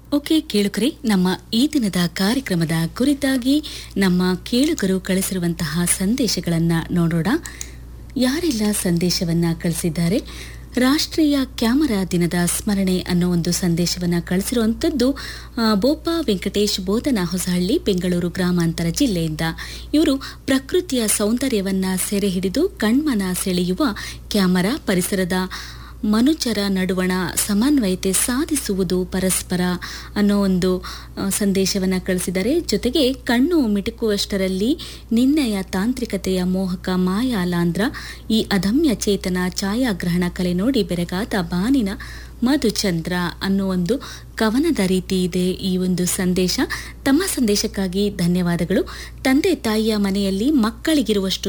okay ಕೇಳುಗರೆ ನಮ್ಮ ಈ ದಿನದ ಕಾರ್ಯಕ್ರಮದ ಕುರಿತಾಗಿ ನಮ್ಮ ಕೇಳುಗರು ಕಳಿಸಿರುವಂತಹ ಸಂದೇಶಗಳನ್ನ ನೋಡೋಣ ಯಾರೆಲ್ಲ ಸಂದೇಶವನ್ನ ಕಳಿಸಿದ್ದಾರೆ ರಾಷ್ಟ್ರೀಯ ಕ್ಯಾಮರಾ ದಿನದ ಸ್ಮರಣೆ ಅನ್ನೋ ಒಂದು ಸಂದೇಶವನ್ನ ಕಳಿಸಿರುವಂಥದ್ದು ಆ, ಬೋಪ ವೆಂಕಟೇಶ್ ಬೋಧನ ಹೊಸಹಳ್ಳಿ ಬೆಂಗಳೂರು ಗ್ರಾಮಾಂತರ ಜಿಲ್ಲೆಯಿಂದ ಇವರು ಪ್ರಕೃತಿಯ ಸೌಂದರ್ಯವನ್ನ ಸೆರೆ ಹಿಡಿದು ಕಣ್ಮನ ಸೆಳೆಯುವ ಕ್ಯಾಮರಾ ಪರಿಸರದ ಮನುಜರ ನಡುವಣ ಸಮನ್ವಯತೆ ಸಾಧಿಸುವುದು ಪರಸ್ಪರ ಅನ್ನೋ ಒಂದು ಆ, ಸಂದೇಶವನ್ನ ಕಳಿಸಿದ್ದಾರೆ ಜೊತೆಗೆ ಕಣ್ಣು ಮಿಟುಕುವಷ್ಟರಲ್ಲಿ ನಿನ್ನೆಯ ತಾಂತ್ರಿಕತೆಯ ಮೋಹಕ ಮಾಯಾಲಾಂಧ್ರ ಈ ಅದಮ್ಯ ಚೇತನ ಛಾಯಾಗ್ರಹಣ ಕಲೆ ನೋಡಿ ಬೆರಗಾದ ಬಾನಿನ ಮಧುಚಂದ್ರ ಅನ್ನೋ ಒಂದು ಕವನದ ರೀತಿ ಇದೆ ಈ ಒಂದು ಸಂದೇಶ ತಮ್ಮ ಸಂದೇಶಕ್ಕಾಗಿ ಧನ್ಯವಾದಗಳು ತಂದೆ ತಾಯಿಯ ಮನೆಯಲ್ಲಿ ಮಕ್ಕಳಿಗಿರುವಷ್ಟು